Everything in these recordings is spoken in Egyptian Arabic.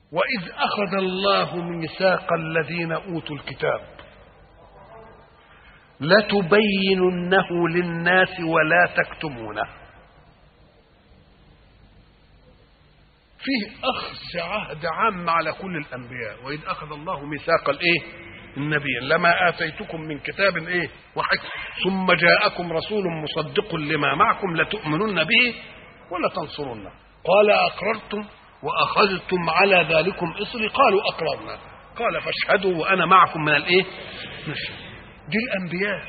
وإذ أخذ الله ميثاق الذين أوتوا الكتاب لتبيننه للناس ولا تكتمونه فيه أخذ عهد عام على كل الأنبياء وإذ أخذ الله ميثاق الإيه؟ النبي لما آتيتكم من كتاب إيه؟ وحكم ثم جاءكم رسول مصدق لما معكم لتؤمنن به ولا تنصرنه قال أقررتم وأخذتم على ذلكم إصري قالوا أقررنا قال فاشهدوا وأنا معكم من الإيه؟ نشهد دي الأنبياء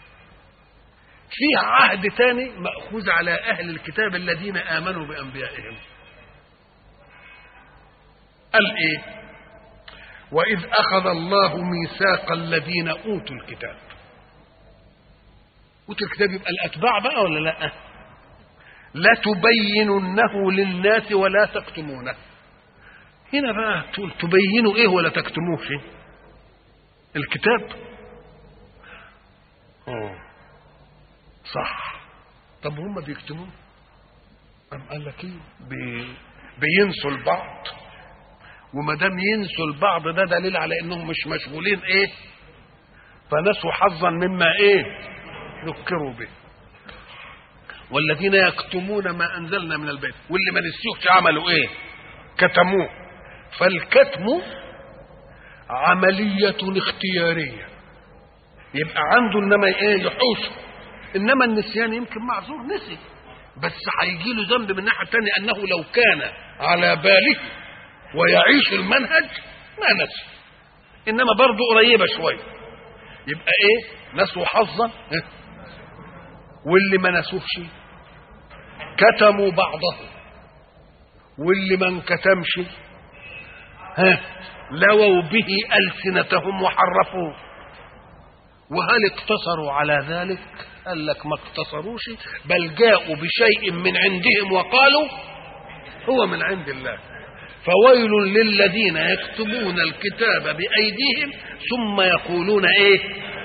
في عهد ثاني مأخوذ على أهل الكتاب الذين آمنوا بأنبيائهم قال ايه واذ اخذ الله ميثاق الذين اوتوا الكتاب اوتوا الكتاب يبقى الاتباع بقى ولا لا لتبيننه للناس ولا تكتمونه هنا بقى تقول تبينوا ايه ولا تكتموه شيء الكتاب أوه. صح طب هم بيكتموه أم قال لك ايه بي... بينسوا البعض وما دام ينسوا البعض ده دليل على انهم مش مشغولين ايه فنسوا حظا مما ايه ذكروا به والذين يكتمون ما انزلنا من البيت واللي ما نسيوش عملوا ايه كتموه فالكتم عملية اختيارية يبقى عنده انما ايه يحوش انما النسيان يمكن معذور نسي بس هيجي له ذنب من الناحيه الثانيه انه لو كان على باله ويعيش المنهج ما نسي انما برضه قريبه شويه يبقى ايه نسوا حظا واللي ما نسوش كتموا بعضه واللي ما انكتمش ها لووا به السنتهم وحرفوه وهل اقتصروا على ذلك قال لك ما اقتصروش بل جاءوا بشيء من عندهم وقالوا هو من عند الله فويل للذين يكتبون الكتاب بأيديهم ثم يقولون ايه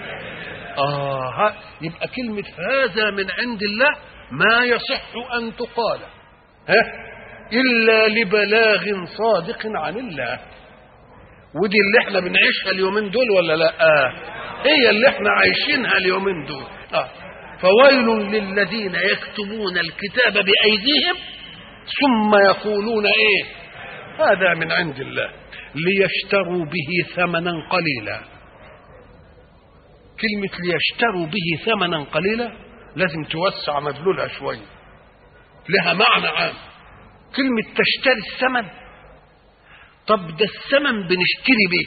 آه يبقى كلمة هذا من عند الله ما يصح أن تقال ها إلا لبلاغ صادق عن الله ودي اللي احنا بنعيشها اليومين دول ولا لا آه. هي اللي احنا عايشينها اليومين دول آه. فويل للذين يكتبون الكتاب بأيديهم ثم يقولون ايه هذا من عند الله ليشتروا به ثمنا قليلا كلمة ليشتروا به ثمنا قليلا لازم توسع مدلولها شوية لها معنى عام كلمة تشتري الثمن طب ده الثمن بنشتري به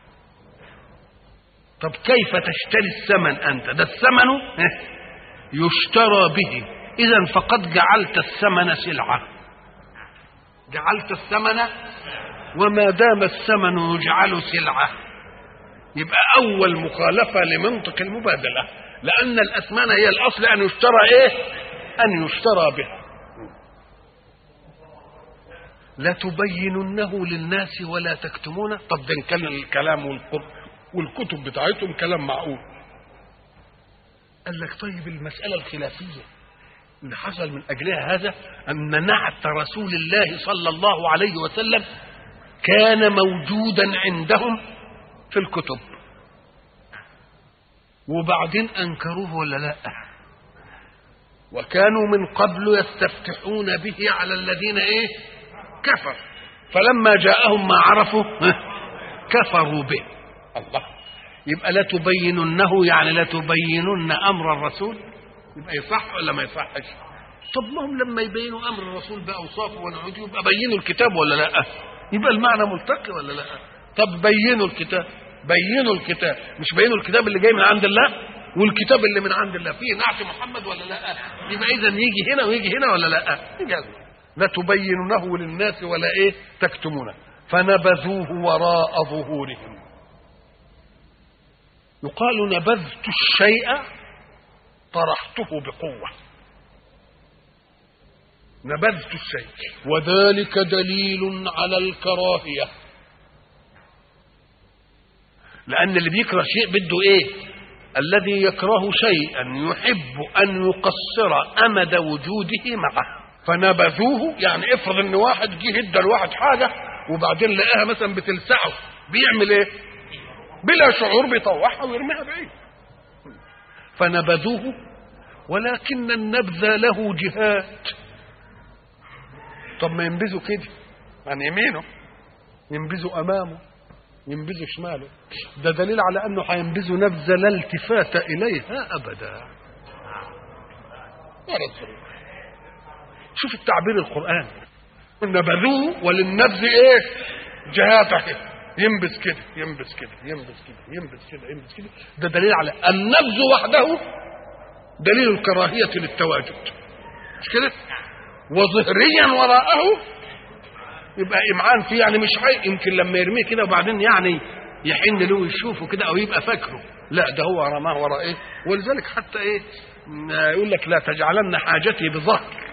طب كيف تشتري الثمن أنت ده الثمن يشترى به إذا فقد جعلت الثمن سلعة جعلت الثمن وما دام الثمن يجعل سلعة يبقى أول مخالفة لمنطق المبادلة لأن الأثمان هي الأصل أن يشترى إيه؟ أن يشترى به لا تبيننه للناس ولا تكتمونه طب ده كان الكلام والكتب بتاعتهم كلام معقول قال لك طيب المسألة الخلافية اللي حصل من أجلها هذا أن نعت رسول الله صلى الله عليه وسلم كان موجودا عندهم في الكتب وبعدين أنكروه ولا لا وكانوا من قبل يستفتحون به على الذين ايه كفر فلما جاءهم ما عرفوا كفروا به الله يبقى لا تبيننه يعني لا تبينن امر الرسول يبقى يصح ولا ما يصحش طب ما هم لما يبينوا امر الرسول باوصافه ونعوده يبقى بينوا الكتاب ولا لا يبقى المعنى ملتقي ولا لا طب بينوا الكتاب بينوا الكتاب مش بينوا الكتاب اللي جاي من عند الله والكتاب اللي من عند الله فيه نعت محمد ولا لا يبقى اذا يجي هنا ويجي هنا ولا لا يجي لا تبينونه للناس ولا ايه تكتمونه فنبذوه وراء ظهورهم يقال نبذت الشيء طرحته بقوه نبذت الشيء وذلك دليل على الكراهيه لان اللي بيكره شيء بده ايه الذي يكره شيئا يحب ان يقصر امد وجوده معه فنبذوه يعني افرض ان واحد جه ادى لواحد حاجه وبعدين لقاها مثلا بتلسعه بيعمل ايه بلا شعور بيطوعها ويرميها بعيد فنبذوه ولكن النبذ له جهات طب ما ينبذوا كده عن يمينه ينبذوا امامه ينبذوا شماله ده دليل على انه هينبذوا نبذه لا التفات اليها ابدا شوف التعبير القرآن نبذوه وللنبذ ايه جهاته ينبذ كده ينبذ كده ينبذ كده ينبذ كده ينبذ كده ده دليل على النبذ وحده دليل الكراهية للتواجد مش كده وظهريا وراءه يبقى إمعان فيه يعني مش حي يمكن لما يرميه كده وبعدين يعني يحن له ويشوفه كده أو يبقى فاكره لا ده هو رماه وراء ايه ولذلك حتى ايه يقول لك لا تجعلن حاجتي بظهر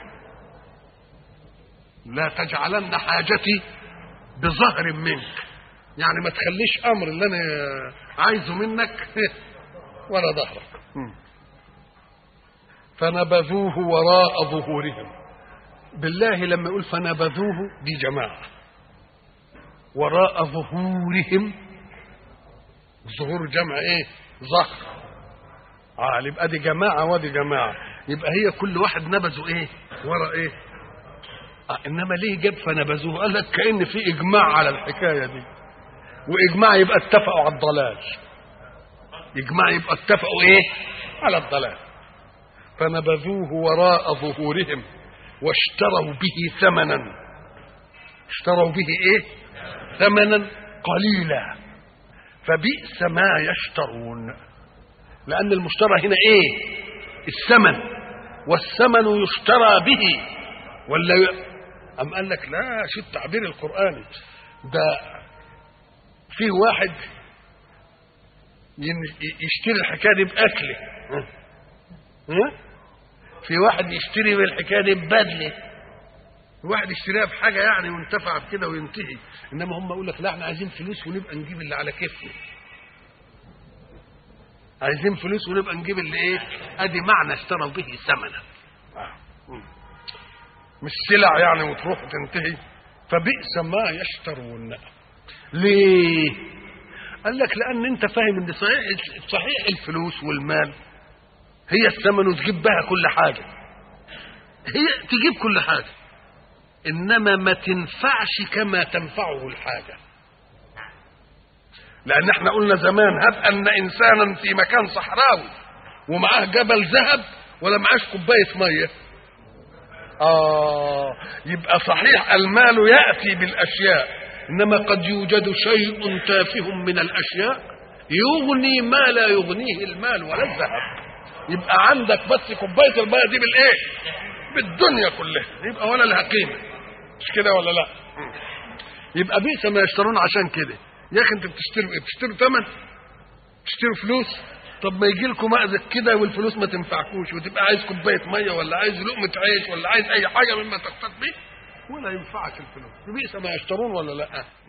لا تجعلن حاجتي بظهر منك يعني ما تخليش امر اللي انا عايزه منك ولا ظهرك فنبذوه وراء ظهورهم بالله لما يقول فنبذوه دي جماعه وراء ظهورهم ظهور جمع ايه ظهر اه يبقى دي جماعه ودي جماعه يبقى هي كل واحد نبذه ايه ورا ايه آه انما ليه جاب فنبذوه قال لك كان في اجماع على الحكايه دي واجماع يبقى اتفقوا على الضلال اجماع يبقى اتفقوا ايه على الضلال فنبذوه وراء ظهورهم واشتروا به ثمنا اشتروا به ايه ثمنا قليلا فبئس ما يشترون لان المشترى هنا ايه الثمن والثمن يشترى به ولا ي... أم قال لك لا شو التعبير القرآني ده فيه واحد يشتري الحكايه دي باكله ها في واحد يشتري بالحكايه دي ببدله واحد يشتريها بحاجه يعني وينتفع بكده وينتهي انما هم يقول لك لا احنا عايزين فلوس ونبقى نجيب اللي على كيفنا عايزين فلوس ونبقى نجيب اللي ايه ادي معنى اشتروا به ثمنا مش سلع يعني وتروح وتنتهي فبئس ما يشترون ليه قال لك لان انت فاهم ان صحيح صحيح الفلوس والمال هي الثمن وتجيب بها كل حاجه هي تجيب كل حاجه انما ما تنفعش كما تنفعه الحاجه لان احنا قلنا زمان هب ان انسانا في مكان صحراوي ومعاه جبل ذهب ولا معاش كوبايه ميه اه يبقى صحيح المال ياتي بالاشياء انما قد يوجد شيء تافه من الاشياء يغني ما لا يغنيه المال ولا الذهب يبقى عندك بس كوبايه الميه دي بالايه بالدنيا كلها يبقى ولا لها قيمه مش كده ولا لا يبقى بئس ما يشترون عشان كده يا اخي انت بتشتروا ايه بتشتروا ثمن تشتروا فلوس طب ما يجي لكم مأذك كده والفلوس ما تنفعكوش وتبقى عايز كوبايه ميه ولا عايز لقمه عيش ولا عايز اي حاجه مما تقتات بيه ولا ينفعك الفلوس بئس ما يشترون ولا لا